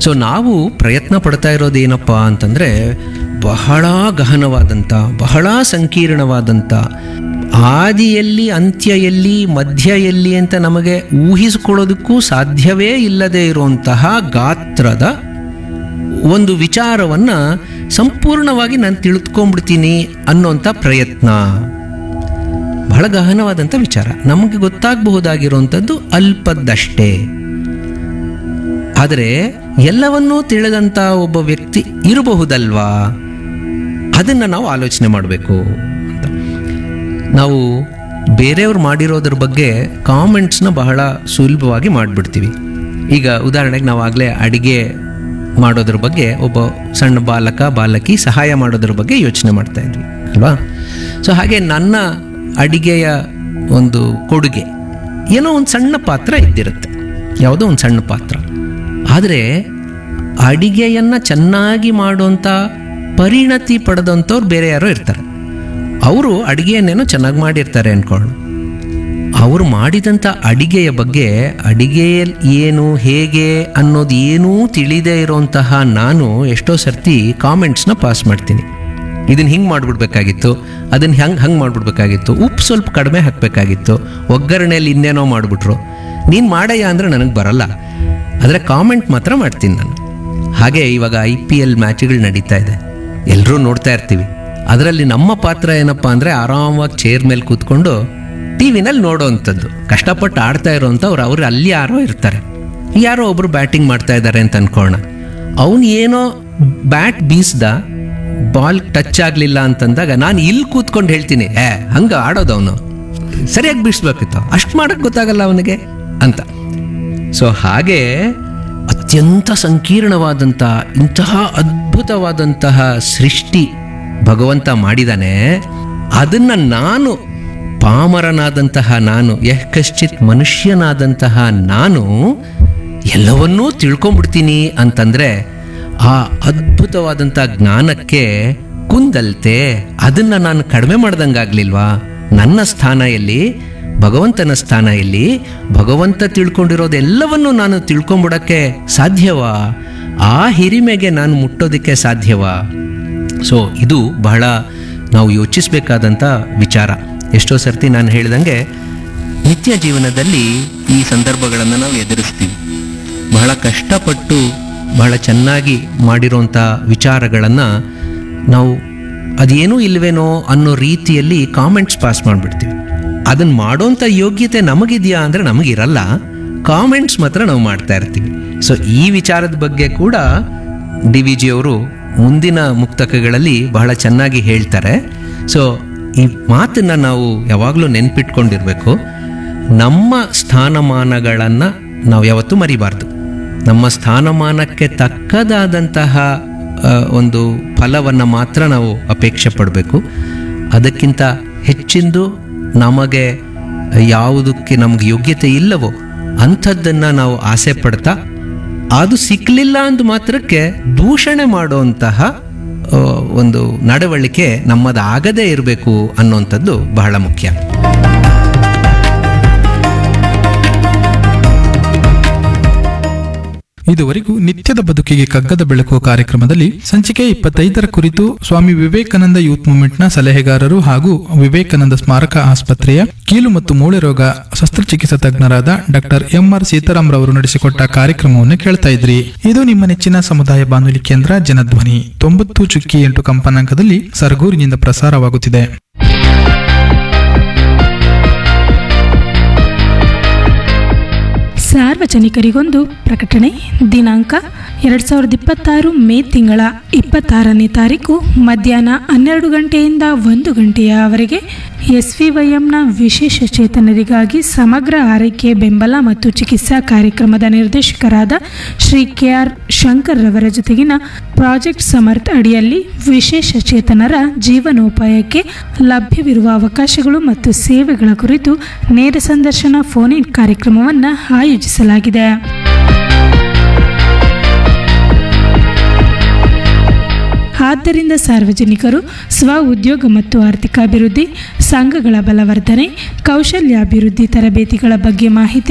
so ನಾವು ಪ್ರಯತ್ನ ಪಡ್ತಾ ಇರೋದೇನಪ್ಪ ಅಂತಂದರೆ ಬಹಳ ಗಹನವಾದಂಥ ಬಹಳ ಸಂಕೀರ್ಣವಾದಂಥ ಆದಿಯಲ್ಲಿ ಅಂತ್ಯ ಎಲ್ಲಿ ಮಧ್ಯ ಎಲ್ಲಿ ಅಂತ ನಮಗೆ ಊಹಿಸಿಕೊಳ್ಳೋದಕ್ಕೂ ಸಾಧ್ಯವೇ ಇಲ್ಲದೆ ಇರುವಂತಹ ಗಾತ್ರದ ಒಂದು ವಿಚಾರವನ್ನು ಸಂಪೂರ್ಣವಾಗಿ ನಾನು ತಿಳಿದುಕೊಂಡ್ಬಿಡ್ತೀನಿ ಅನ್ನೋಂಥ ಪ್ರಯತ್ನ ಬಹಳ ಗಹನವಾದಂಥ ವಿಚಾರ ನಮಗೆ ಗೊತ್ತಾಗಬಹುದಾಗಿರುವಂಥದ್ದು ಅಲ್ಪದ್ದಷ್ಟೇ ಆದರೆ ಎಲ್ಲವನ್ನೂ ತಿಳಿದಂಥ ಒಬ್ಬ ವ್ಯಕ್ತಿ ಇರಬಹುದಲ್ವಾ ಅದನ್ನು ನಾವು ಆಲೋಚನೆ ಮಾಡಬೇಕು ಅಂತ ನಾವು ಬೇರೆಯವ್ರು ಮಾಡಿರೋದ್ರ ಬಗ್ಗೆ ಕಾಮೆಂಟ್ಸ್ನ ಬಹಳ ಸುಲಭವಾಗಿ ಮಾಡಿಬಿಡ್ತೀವಿ ಈಗ ಉದಾಹರಣೆಗೆ ನಾವು ಆಗಲೇ ಅಡಿಗೆ ಮಾಡೋದ್ರ ಬಗ್ಗೆ ಒಬ್ಬ ಸಣ್ಣ ಬಾಲಕ ಬಾಲಕಿ ಸಹಾಯ ಮಾಡೋದ್ರ ಬಗ್ಗೆ ಯೋಚನೆ ಮಾಡ್ತಾ ಇದ್ವಿ ಅಲ್ವಾ ಸೊ ಹಾಗೆ ನನ್ನ ಅಡಿಗೆಯ ಒಂದು ಕೊಡುಗೆ ಏನೋ ಒಂದು ಸಣ್ಣ ಪಾತ್ರ ಇದ್ದಿರುತ್ತೆ ಯಾವುದೋ ಒಂದು ಸಣ್ಣ ಪಾತ್ರ ಆದರೆ ಅಡಿಗೆಯನ್ನು ಚೆನ್ನಾಗಿ ಮಾಡುವಂಥ ಪರಿಣತಿ ಪಡೆದಂಥವ್ರು ಬೇರೆ ಯಾರೋ ಇರ್ತಾರೆ ಅವರು ಅಡಿಗೆಯನ್ನೇನೋ ಚೆನ್ನಾಗಿ ಮಾಡಿರ್ತಾರೆ ಅಂದ್ಕೊಳ್ಳು ಅವರು ಮಾಡಿದಂಥ ಅಡಿಗೆಯ ಬಗ್ಗೆ ಅಡಿಗೆಯಲ್ಲಿ ಏನು ಹೇಗೆ ಅನ್ನೋದು ಏನೂ ತಿಳಿದೇ ಇರೋಂತಹ ನಾನು ಎಷ್ಟೋ ಸರ್ತಿ ಕಾಮೆಂಟ್ಸ್ನ ಪಾಸ್ ಮಾಡ್ತೀನಿ ಇದನ್ನು ಹಿಂಗೆ ಮಾಡಿಬಿಡ್ಬೇಕಾಗಿತ್ತು ಅದನ್ನು ಹೆಂಗೆ ಹಂಗೆ ಮಾಡಿಬಿಡ್ಬೇಕಾಗಿತ್ತು ಉಪ್ಪು ಸ್ವಲ್ಪ ಕಡಿಮೆ ಹಾಕಬೇಕಾಗಿತ್ತು ಒಗ್ಗರಣೆಯಲ್ಲಿ ಇನ್ನೇನೋ ಮಾಡಿಬಿಟ್ರು ನೀನು ಮಾಡಯ್ಯ ಅಂದರೆ ನನಗೆ ಬರಲ್ಲ ಆದರೆ ಕಾಮೆಂಟ್ ಮಾತ್ರ ಮಾಡ್ತೀನಿ ನಾನು ಹಾಗೆ ಇವಾಗ ಐ ಪಿ ಎಲ್ ಮ್ಯಾಚ್ಗಳು ನಡೀತಾ ಇದೆ ಎಲ್ಲರೂ ನೋಡ್ತಾ ಇರ್ತೀವಿ ಅದರಲ್ಲಿ ನಮ್ಮ ಪಾತ್ರ ಏನಪ್ಪ ಅಂದರೆ ಆರಾಮಾಗಿ ಚೇರ್ ಮೇಲೆ ಕೂತ್ಕೊಂಡು ಟಿ ವಿನಲ್ಲಿ ನೋಡೋವಂಥದ್ದು ಕಷ್ಟಪಟ್ಟು ಆಡ್ತಾ ಇರೋವಂಥವ್ರು ಅವ್ರು ಅಲ್ಲಿ ಯಾರೋ ಇರ್ತಾರೆ ಯಾರೋ ಒಬ್ರು ಬ್ಯಾಟಿಂಗ್ ಮಾಡ್ತಾ ಇದ್ದಾರೆ ಅಂತ ಅನ್ಕೋಣ ಅವನು ಏನೋ ಬ್ಯಾಟ್ ಬೀಸ್ದ ಬಾಲ್ ಟಚ್ ಆಗಲಿಲ್ಲ ಅಂತಂದಾಗ ನಾನು ಇಲ್ಲಿ ಕೂತ್ಕೊಂಡು ಹೇಳ್ತೀನಿ ಏ ಹಂಗೆ ಆಡೋದು ಅವನು ಸರಿಯಾಗಿ ಬೀಸ್ಬೇಕಿತ್ತು ಅಷ್ಟು ಮಾಡೋಕ್ಕೆ ಗೊತ್ತಾಗಲ್ಲ ಅವನಿಗೆ ಅಂತ ಸೊ ಹಾಗೆ ಅತ್ಯಂತ ಸಂಕೀರ್ಣವಾದಂಥ ಇಂತಹ ಅದ್ಭುತವಾದಂತಹ ಸೃಷ್ಟಿ ಭಗವಂತ ಮಾಡಿದಾನೆ ಅದನ್ನ ನಾನು ಪಾಮರನಾದಂತಹ ನಾನು ಯಹ್ ಕಶ್ಚಿತ್ ಮನುಷ್ಯನಾದಂತಹ ನಾನು ಎಲ್ಲವನ್ನೂ ತಿಳ್ಕೊಂಬಿಡ್ತೀನಿ ಅಂತಂದ್ರೆ ಆ ಅದ್ಭುತವಾದಂಥ ಜ್ಞಾನಕ್ಕೆ ಕುಂದಲ್ತೆ ಅದನ್ನ ನಾನು ಕಡಿಮೆ ಮಾಡ್ದಂಗಾಗ್ಲಿಲ್ವಾ ನನ್ನ ಸ್ಥಾನ ಎಲ್ಲಿ ಭಗವಂತನ ಸ್ಥಾನ ಎಲ್ಲಿ ಭಗವಂತ ತಿಳ್ಕೊಂಡಿರೋದೆಲ್ಲವನ್ನು ನಾನು ತಿಳ್ಕೊಂಬಿಡಕ್ಕೆ ಸಾಧ್ಯವಾ ಆ ಹಿರಿಮೆಗೆ ನಾನು ಮುಟ್ಟೋದಕ್ಕೆ ಸಾಧ್ಯವಾ ಸೊ ಇದು ಬಹಳ ನಾವು ಯೋಚಿಸಬೇಕಾದಂಥ ವಿಚಾರ ಎಷ್ಟೋ ಸರ್ತಿ ನಾನು ಹೇಳ್ದಂಗೆ ನಿತ್ಯ ಜೀವನದಲ್ಲಿ ಈ ಸಂದರ್ಭಗಳನ್ನು ನಾವು ಎದುರಿಸ್ತೀವಿ ಬಹಳ ಕಷ್ಟಪಟ್ಟು ಬಹಳ ಚೆನ್ನಾಗಿ ಮಾಡಿರೋಂಥ ವಿಚಾರಗಳನ್ನು ನಾವು ಅದೇನೂ ಇಲ್ವೇನೋ ಅನ್ನೋ ರೀತಿಯಲ್ಲಿ ಕಾಮೆಂಟ್ಸ್ ಪಾಸ್ ಮಾಡಿಬಿಡ್ತೀವಿ ಅದನ್ನು ಮಾಡೋಂಥ ಯೋಗ್ಯತೆ ನಮಗಿದೆಯಾ ಅಂದರೆ ನಮಗಿರಲ್ಲ ಕಾಮೆಂಟ್ಸ್ ಮಾತ್ರ ನಾವು ಮಾಡ್ತಾ ಇರ್ತೀವಿ ಸೊ ಈ ವಿಚಾರದ ಬಗ್ಗೆ ಕೂಡ ಡಿ ವಿ ಜಿಯವರು ಮುಂದಿನ ಮುಕ್ತಕಗಳಲ್ಲಿ ಬಹಳ ಚೆನ್ನಾಗಿ ಹೇಳ್ತಾರೆ ಸೊ ಈ ಮಾತನ್ನು ನಾವು ಯಾವಾಗಲೂ ನೆನ್ಪಿಟ್ಕೊಂಡಿರ್ಬೇಕು ನಮ್ಮ ಸ್ಥಾನಮಾನಗಳನ್ನು ನಾವು ಯಾವತ್ತೂ ಮರಿಬಾರ್ದು ನಮ್ಮ ಸ್ಥಾನಮಾನಕ್ಕೆ ತಕ್ಕದಾದಂತಹ ಆ, ಒಂದು ಫಲವನ್ನು ಮಾತ್ರ ನಾವು ಅಪೇಕ್ಷೆ ಪಡಬೇಕು ಅದಕ್ಕಿಂತ ಹೆಚ್ಚಿಂದು ನಮಗೆ ಯಾವುದಕ್ಕೆ ನಮಗೆ ಯೋಗ್ಯತೆ ಇಲ್ಲವೋ ಅಂಥದ್ದನ್ನು ನಾವು ಆಸೆ ಪಡ್ತಾ ಅದು ಸಿಕ್ಕಲಿಲ್ಲ ಅಂದ ಮಾತ್ರಕ್ಕೆ ದೂಷಣೆ ಮಾಡುವಂತಹ ಆ, ಒಂದು ನಡವಳಿಕೆ ನಮ್ಮದಾಗದೇ ಇರಬೇಕು ಅನ್ನುವಂಥದ್ದು ಬಹಳ ಮುಖ್ಯ ಇದುವರೆಗೂ ನಿತ್ಯದ ಬದುಕಿಗೆ ಕಗ್ಗದ ಬೆಳಕು ಕಾರ್ಯಕ್ರಮದಲ್ಲಿ ಸಂಚಿಕೆ ಇಪ್ಪತ್ತೈದರ ಕುರಿತು ಸ್ವಾಮಿ ವಿವೇಕಾನಂದ ಯೂತ್ ಮೂವ್ಮೆಂಟ್ನ ಸಲಹೆಗಾರರು ಹಾಗೂ ವಿವೇಕಾನಂದ ಸ್ಮಾರಕ ಆಸ್ಪತ್ರೆಯ ಕೀಲು ಮತ್ತು ಮೂಳೆ ರೋಗ ಶಸ್ತ್ರಚಿಕಿತ್ಸಾ ತಜ್ಞರಾದ ಡಾಕ್ಟರ್ ಎಂ ಆರ್ ಸೀತಾರಾಮ್ ರವರು ನಡೆಸಿಕೊಟ್ಟ ಕಾರ್ಯಕ್ರಮವನ್ನು ಕೇಳ್ತಾ ಇದ್ರಿ ಇದು ನಿಮ್ಮ ನೆಚ್ಚಿನ ಸಮುದಾಯ ಬಾನುಲಿ ಕೇಂದ್ರ ಜನಧ್ವನಿ ತೊಂಬತ್ತು ಚುಕ್ಕಿ ಎಂಟು ಕಂಪನಾಂಕದಲ್ಲಿ ಸರಗೂರಿನಿಂದ ಪ್ರಸಾರವಾಗುತ್ತಿದೆ ಸಾರ್ವಜನಿಕರಿಗೊಂದು ಪ್ರಕಟಣೆ ದಿನಾಂಕ ಎರಡು ಸಾವಿರದ ಇಪ್ಪತ್ತಾರು ಮೇ ತಿಂಗಳ ಇಪ್ಪತ್ತಾರನೇ ತಾರೀಕು ಮಧ್ಯಾಹ್ನ ಹನ್ನೆರಡು ಗಂಟೆಯಿಂದ ಒಂದು ಗಂಟೆಯವರೆಗೆ ಎಸ್ ವಿ ವೈಎಂನ ವಿಶೇಷ ಚೇತನರಿಗಾಗಿ ಸಮಗ್ರ ಆರೈಕೆ ಬೆಂಬಲ ಮತ್ತು ಚಿಕಿತ್ಸಾ ಕಾರ್ಯಕ್ರಮದ ನಿರ್ದೇಶಕರಾದ ಶ್ರೀ ಕೆ ಆರ್ ಶಂಕರ್ ರವರ ಜೊತೆಗಿನ ಪ್ರಾಜೆಕ್ಟ್ ಸಮರ್ಥ್ ಅಡಿಯಲ್ಲಿ ವಿಶೇಷ ಚೇತನರ ಜೀವನೋಪಾಯಕ್ಕೆ ಲಭ್ಯವಿರುವ ಅವಕಾಶಗಳು ಮತ್ತು ಸೇವೆಗಳ ಕುರಿತು ನೇರ ಸಂದರ್ಶನ ಫೋನ್ ಇನ್ ಕಾರ್ಯಕ್ರಮವನ್ನು ಆಯೋಜಿಸಲಾಗಿದೆ ಆದ್ದರಿಂದ ಸಾರ್ವಜನಿಕರು ಸ್ವ ಉದ್ಯೋಗ ಮತ್ತು ಆರ್ಥಿಕಾಭಿವೃದ್ಧಿ ಸಂಘಗಳ ಬಲವರ್ಧನೆ ಕೌಶಲ್ಯಾಭಿವೃದ್ಧಿ ತರಬೇತಿಗಳ ಬಗ್ಗೆ ಮಾಹಿತಿ